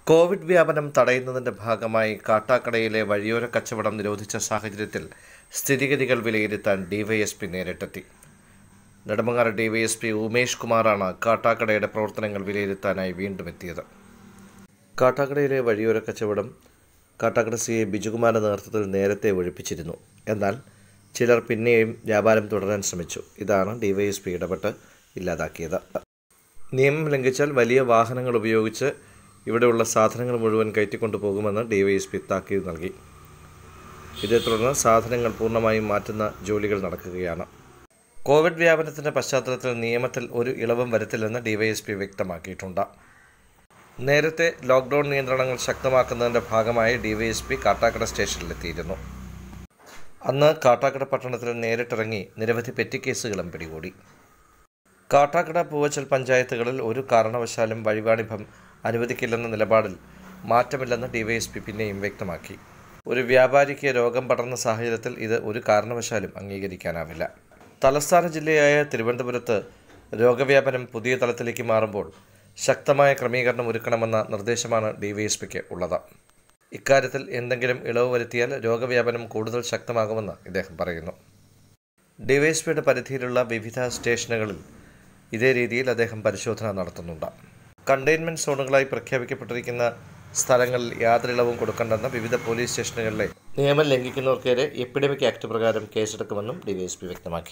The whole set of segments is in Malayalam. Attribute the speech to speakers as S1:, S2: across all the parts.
S1: കോവിഡ് വ്യാപനം തടയുന്നതിന്റെ ഭാഗമായി കാട്ടാക്കടയിലെ വഴിയോര കച്ചവടം നിരോധിച്ച സാഹചര്യത്തിൽ സ്ഥിതിഗതികൾ വിലയിരുത്താൻ ഡിവൈഎസ്പി നേരിട്ടെത്തി നെടുമങ്ങാട് ഡിവൈഎസ്പി ഉമേഷ് കുമാറാണ് കാട്ടാക്കടയുടെ പ്രവർത്തനങ്ങൾ വിലയിരുത്താനായി വീണ്ടും എത്തിയത് കാട്ടാക്കടയിലെ വഴിയോര കച്ചവടം കാട്ടാക്കട സി ഐ ബിജുകുമാറിന്റെ നേതൃത്വത്തിൽ നേരത്തെ ഒഴിപ്പിച്ചിരുന്നു എന്നാൽ ചിലർ പിന്നെയും വ്യാപാരം തുടരാൻ ശ്രമിച്ചു ഇതാണ് ഡിവൈഎസ്പി ഇടപെട്ട് ഇല്ലാതാക്കിയത് നിയമം ലംഘിച്ചാൽ വലിയ വാഹനങ്ങൾ ഉപയോഗിച്ച് ഇവിടെയുള്ള സാധനങ്ങൾ മുഴുവൻ കയറ്റിക്കൊണ്ടു പോകുമെന്ന് ഡിവൈഎസ്പി താക്കീത് നൽകി ഇതേ തുടർന്ന് സാധനങ്ങൾ പൂർണ്ണമായും മാറ്റുന്ന ജോലികൾ നടക്കുകയാണ് കോവിഡ് വ്യാപനത്തിന്റെ പശ്ചാത്തലത്തിൽ നിയമത്തിൽ ഒരു ഇളവും വരുത്തില്ലെന്ന് ഡിവൈഎസ്പി വ്യക്തമാക്കിയിട്ടുണ്ട് നേരത്തെ ലോക്ക്ഡൌൺ നിയന്ത്രണങ്ങൾ ശക്തമാക്കുന്നതിന്റെ ഭാഗമായി ഡിവൈഎസ്പി കാട്ടാക്കട സ്റ്റേഷനിലെത്തിയിരുന്നു അന്ന് കാട്ടാക്കട പട്ടണത്തിൽ നേരിട്ടിറങ്ങി നിരവധി പെറ്റി കേസുകളും പിടികൂടി കാട്ടാക്കട പൂവച്ചൽ പഞ്ചായത്തുകളിൽ ഒരു കാരണവശാലും വഴിവാണിഭം അനുവദിക്കില്ലെന്ന നിലപാടിൽ മാറ്റമില്ലെന്ന് ഡിവൈഎസ്പി പിന്നെയും വ്യക്തമാക്കി ഒരു വ്യാപാരിക്ക് രോഗം പടർന്ന സാഹചര്യത്തിൽ ഇത് ഒരു കാരണവശാലും അംഗീകരിക്കാനാവില്ല തലസ്ഥാന ജില്ലയായ തിരുവനന്തപുരത്ത് രോഗവ്യാപനം പുതിയ തലത്തിലേക്ക് മാറുമ്പോൾ ശക്തമായ ക്രമീകരണം ഒരുക്കണമെന്ന നിർദ്ദേശമാണ് ഡിവൈഎസ്പിക്ക് ഉള്ളത് ഇക്കാര്യത്തിൽ എന്തെങ്കിലും ഇളവ് വരുത്തിയാൽ രോഗവ്യാപനം കൂടുതൽ ശക്തമാകുമെന്ന് ഇദ്ദേഹം പറയുന്നു ഡിവൈഎസ്പിയുടെ പരിധിയിലുള്ള വിവിധ സ്റ്റേഷനുകളിൽ ഇതേ രീതിയിൽ അദ്ദേഹം പരിശോധന നടത്തുന്നുണ്ട് കണ്ടെയ്ൻമെന്റ് സോണുകളായി പ്രഖ്യാപിക്കപ്പെട്ടിരിക്കുന്ന സ്ഥലങ്ങളിൽ യാതൊരു ഇളവും കൊടുക്കണ്ടെന്ന് വിവിധ പോലീസ് സ്റ്റേഷനുകളിലെ നിയമം ലംഘിക്കുന്നവർക്കെതിരെ എപ്പിഡമിക് ആക്ട് പ്രകാരം കേസെടുക്കുമെന്നും ഡിവൈഎസ്പി വ്യക്തമാക്കി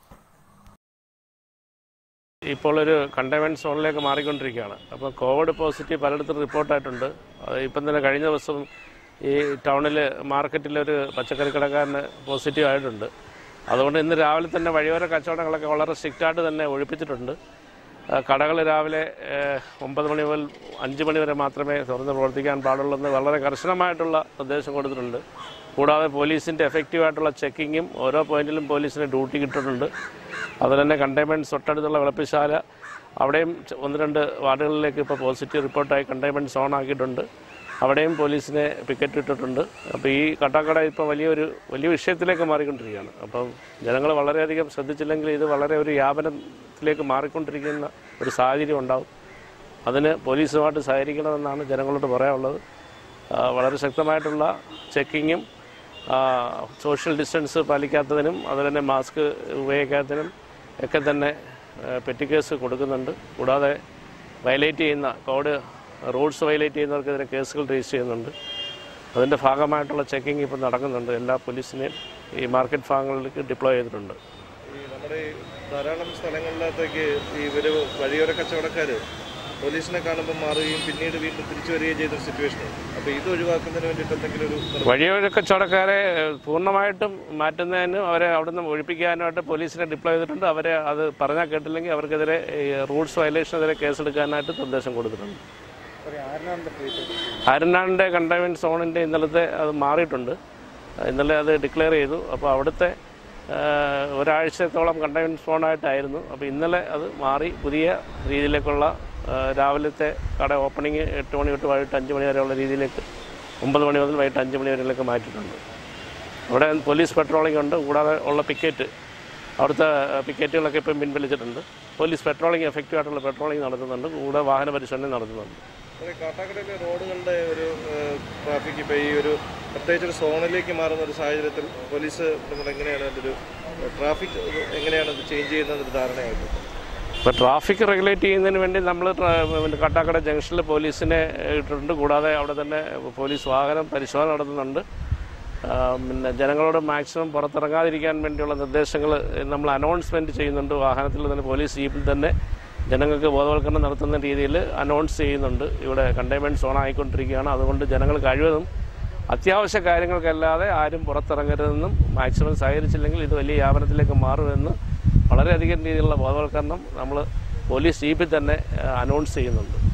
S2: ഇപ്പോൾ ഒരു കണ്ടെയ്ൻമെൻറ്റ് സോണിലേക്ക് മാറിക്കൊണ്ടിരിക്കുകയാണ് അപ്പോൾ കോവിഡ് പോസിറ്റീവ് പലയിടത്തും റിപ്പോർട്ടായിട്ടുണ്ട് അത് ഇപ്പം തന്നെ കഴിഞ്ഞ ദിവസം ഈ ടൗണിൽ മാർക്കറ്റിലൊരു പച്ചക്കറി കടക്കാരന് പോസിറ്റീവ് ആയിട്ടുണ്ട് അതുകൊണ്ട് ഇന്ന് രാവിലെ തന്നെ വഴിയോര കച്ചവടങ്ങളൊക്കെ വളരെ സ്ട്രിക്റ്റായിട്ട് തന്നെ ഒഴിപ്പിച്ചിട്ടുണ്ട് കടകൾ രാവിലെ ഏഹ്, ഒമ്പത് മണി മുതൽ അഞ്ച് മണി വരെ മാത്രമേ തുറന്ന് പ്രവർത്തിക്കാൻ പാടുള്ളൂ എന്ന് വളരെ കർശനമായിട്ടുള്ള നിർദ്ദേശം കൊടുത്തിട്ടുണ്ട് കൂടാതെ പോലീസിൻ്റെ എഫക്റ്റീവായിട്ടുള്ള ചെക്കിങ്ങും ഓരോ പോയിന്റിലും പോലീസിന് ഡ്യൂട്ടി കിട്ടുന്നുണ്ട് അതുപോലെ തന്നെ കണ്ടെയ്ൻമെൻറ്റ് തൊട്ടടുത്തുള്ള വിളപ്പിശാല അവിടെയും ച- ഒന്ന് രണ്ട് വാർഡുകളിലേക്ക് ഇപ്പോൾ പോസിറ്റീവ് റിപ്പോർട്ടായി കണ്ടെയ്ൻമെൻറ്റ് സോൺ ആക്കിയിട്ടുണ്ട് അവിടെയും പോലീസിനെ പിക്കറ്റ് ഇട്ടിട്ടുണ്ട് അപ്പോൾ ഈ കട്ടാക്കട ഇപ്പോൾ വലിയൊരു വലിയ വിഷയത്തിലേക്ക് മാറിക്കൊണ്ടിരിക്കുകയാണ് അപ്പം ജനങ്ങൾ വളരെയധികം ശ്രദ്ധിച്ചില്ലെങ്കിൽ ഇത് വളരെ ഒരു വ്യാപനത്തിലേക്ക് മാറിക്കൊണ്ടിരിക്കുന്ന ഒരു സാഹചര്യം ഉണ്ടാവും അതിന് പോലീസുമായിട്ട് സഹകരിക്കണമെന്നാണ് ജനങ്ങളോട് പറയാനുള്ളത് ആ, വളരെ ശക്തമായിട്ടുള്ള ചെക്കിങ്ങും സോഷ്യൽ ഡിസ്റ്റൻസ് പാലിക്കാത്തതിനും അതുപോലെ തന്നെ മാസ്ക് ഉപയോഗിക്കാത്തതിനും ഒക്കെ തന്നെ പെറ്റി കേസ് കൊടുക്കുന്നുണ്ട് കൂടാതെ വയലേറ്റ് ചെയ്യുന്ന കോഡ് റൂൾസ് വയലേറ്റ് ചെയ്യുന്നവർക്കെതിരെ കേസുകൾ രജിസ്റ്റർ ചെയ്യുന്നുണ്ട് അതിൻ്റെ ഭാഗമായിട്ടുള്ള ചെക്കിംഗ് ഇപ്പോൾ നടക്കുന്നുണ്ട് എല്ലാ പോലീസിനെയും ഈ മാർക്കറ്റ് ഭാഗങ്ങളിലേക്ക് ഡിപ്ലോയ് ചെയ്തിട്ടുണ്ട്
S1: ഈ നമ്മുടെ ഈ ധാരാളം സ്ഥലങ്ങളിലത്തേക്ക് ഈ ഇവര് വഴിയോര കച്ചവടക്കാർ പോലീസിനെ കാണുമ്പോൾ മാറുകയും പിന്നീട് വീണ്ടും തിരിച്ചു വരികയും ചെയ്ത സിറ്റുവേഷൻ അപ്പോൾ ഇത് ഒഴിവാക്കുന്നതിന് വേണ്ടിയിട്ട് എന്തെങ്കിലും ഒരു നിർദ്ദേശം
S2: വഴിയോര കച്ചവടക്കാരെ ഏഹ്, പൂർണ്ണമായിട്ടും മാറ്റുന്നതിനും അവരെ അവിടുന്ന് ഒഴിപ്പിക്കാനായിട്ട് പോലീസിനെ ഡിപ്ലോയ് ചെയ്തിട്ടുണ്ട് അവരെ അത് പറഞ്ഞാൽ കേട്ടില്ലെങ്കിൽ അവർക്കെതിരെ റൂൾസ് വയലേഷനെതിരെ കേസെടുക്കാനായിട്ട് നിർദ്ദേശം കൊടുത്തിട്ടുണ്ട് ആരനാടിൻ്റെ കണ്ടെയ്ൻമെൻറ്റ് സോണിൻ്റെ ഇന്നലത്തെ അത് മാറിയിട്ടുണ്ട് ഇന്നലെ അത് ഡിക്ലെയർ ചെയ്തു അപ്പോൾ അവിടുത്തെ ഏഹ്, ഒരാഴ്ചത്തോളം കണ്ടെയ്ൻമെൻറ്റ് സോണായിട്ടായിരുന്നു അപ്പോൾ ഇന്നലെ അത് മാറി പുതിയ രീതിയിലേക്കുള്ള ഏഹ്, രാവിലത്തെ കട ഓപ്പണിംഗ് എട്ട് മണി തൊട്ട് വൈകിട്ട് അഞ്ച് മണി വരെയുള്ള രീതിയിലേക്ക് ഒമ്പത് മണി മുതൽ വൈകിട്ട് അഞ്ച് മണി വരെയിലേക്ക് മാറ്റിയിട്ടുണ്ട് അവിടെ പോലീസ് പെട്രോളിംഗ് ഉണ്ട് കൂടാതെ ഉള്ള പിക്കറ്റ് അവിടുത്തെ പിക്കറ്റുകളൊക്കെ ഇപ്പം പിൻവലിച്ചിട്ടുണ്ട് പോലീസ് പെട്രോളിംഗ് എഫക്റ്റീവ് ആയിട്ടുള്ള പെട്രോളിംഗ് നടത്തുന്നുണ്ട് കൂടെ വാഹന പരിശോധന നടത്തുന്നുണ്ട്
S1: നമ്മുടെ കാട്ടാക്കടയിലെ റോഡുകളുടെ ഒരു ട്രാഫിക് ഇപ്പോൾ ഈ ഒരു പ്രത്യേകിച്ച് ഒരു സോണിലേക്ക് മാറുന്ന ഒരു സാഹചര്യത്തിൽ പോലീസ് നിങ്ങൾ എങ്ങനെയാണ് അതിൻ്റെ ഒരു ട്രാഫിക് എങ്ങനെയാണ് ഇത് ചേഞ്ച് ചെയ്യുന്നതിന് ധാരണയായിട്ട്
S2: ഇപ്പോൾ ട്രാഫിക് റെഗുലേറ്റ് ചെയ്യുന്നതിന് വേണ്ടി നമ്മൾ കട്ടാക്കട ജംഗ്ഷനിൽ പോലീസിനെ ഇട്ടിട്ടുണ്ട് കൂടാതെ അവിടെ തന്നെ പോലീസ് വാഹനം പരിശോധന നടത്തുന്നുണ്ട് ആ, പിന്നെ ജനങ്ങളോട് മാക്സിമം പുറത്തിറങ്ങാതിരിക്കാൻ വേണ്ടിയുള്ള നിർദ്ദേശങ്ങൾ നമ്മൾ അനൗൺസ്മെൻറ്റ് ചെയ്യുന്നുണ്ട് വാഹനത്തിൽ തന്നെ പോലീസ് ജീപ്പിൽ തന്നെ ജനങ്ങൾക്ക് ബോധവൽക്കരണം നടത്തുന്ന രീതിയിൽ അനൗൺസ് ചെയ്യുന്നുണ്ട് ഇവിടെ കണ്ടെയ്ൻമെൻറ്റ് സോൺ ആയിക്കൊണ്ടിരിക്കുകയാണ് അതുകൊണ്ട് ജനങ്ങൾ കഴിവതും അത്യാവശ്യ കാര്യങ്ങൾക്കല്ലാതെ ആരും പുറത്തിറങ്ങരുതെന്നും മാക്സിമം സഹകരിച്ചില്ലെങ്കിൽ ഇത് വലിയ വ്യാപനത്തിലേക്ക് മാറുമെന്ന് വളരെയധികം രീതിയിലുള്ള ബോധവൽക്കരണം നമ്മൾ പോലീസ് ജീപ്പിൽ തന്നെ അനൗൺസ് ചെയ്യുന്നുണ്ട്